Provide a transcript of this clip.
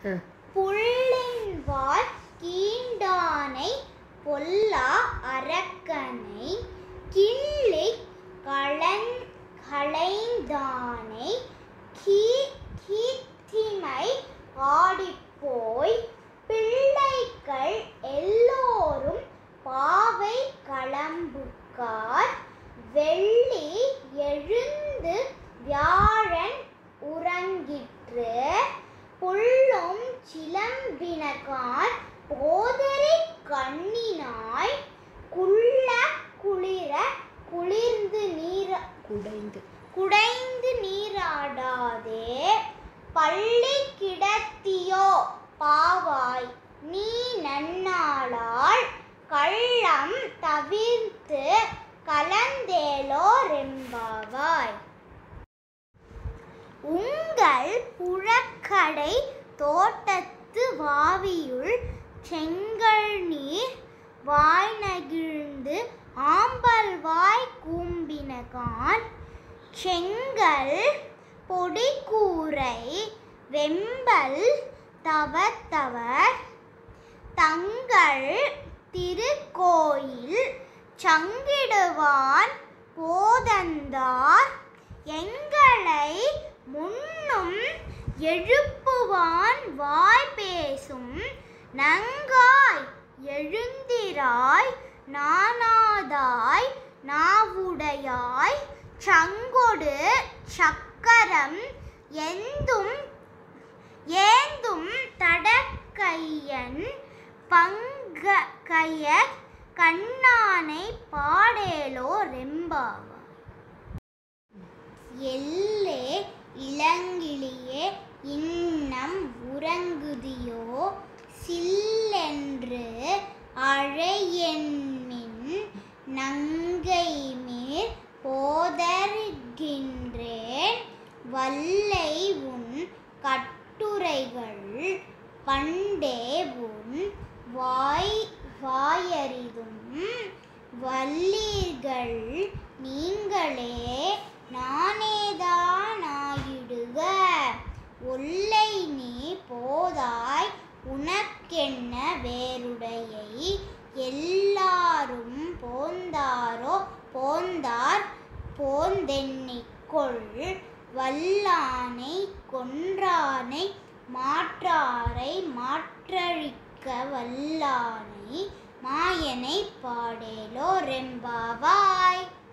புள்ளின்வாள் கீண்டானை பொல்லா அரக்கனை கிள்ளி களன் களைந்தானை கீ கீர்த்திமை ஆடிப்போய் பிள்ளைகள் எல்லோரும் பாவை களம்புக்கார் வெள்ளி எழுந்து வியாழன் உறங்கிற்று புல்லும் சிலம்பினகான் போதரை கண்ணினாய் குள்ள குளிர குளிர்ந்து நீர குடைந்து குடைந்து நீராடாதே பள்ளி கிடத்தியோ பாவாய் நீ நன்னாளால் கள்ளம் தவிர்த்து கலந்தேலோ ரெம்பாவாய் உங்கள் புழக்கடை தோட்டத்து வாவியுள் செங்கல் நீர் வாய் நகிழ்ந்து ஆம்பல் வாய் கூம்பினகான் செங்கல் பொடிக்கூரை வெம்பல் தவத்தவர் தங்கள் திருக்கோயில் சங்கிடுவான் போதந்தார் எங்களை முன்னும் எழுப்புவான் வாய் பேசும் நங்காய் எழுந்திராய் நானாதாய் நாவுடையாய் சங்கொடு சக்கரம் எந்தும் ஏந்தும் தடக்கையன் பங்க கைய கண்ணானை பாடேலோ ரெம்பாவா எல்லே இளங்கிளியே இன்னம் உறங்குதியோ சில்லென்று அழையென்மின் நங்கை மேற் போதர்கின்றேன் வல்லை உன் கட்டுரைகள் பண்டே உன் வாய் வாயறிதும் வல்லீர்கள் நீங்களே நானேதானாயிடுக ஒல்லை நீ போதாய் உனக்கென்ன வேறுடையை எல்லாரும் போந்தாரோ போந்தார் போந்தெண்ணிக்கொள் வல்லானை கொன்றானை மாற்றாரை மாற்றழிக்க வல்லானை மாயனை பாடேலோ ரெம்பாவாய்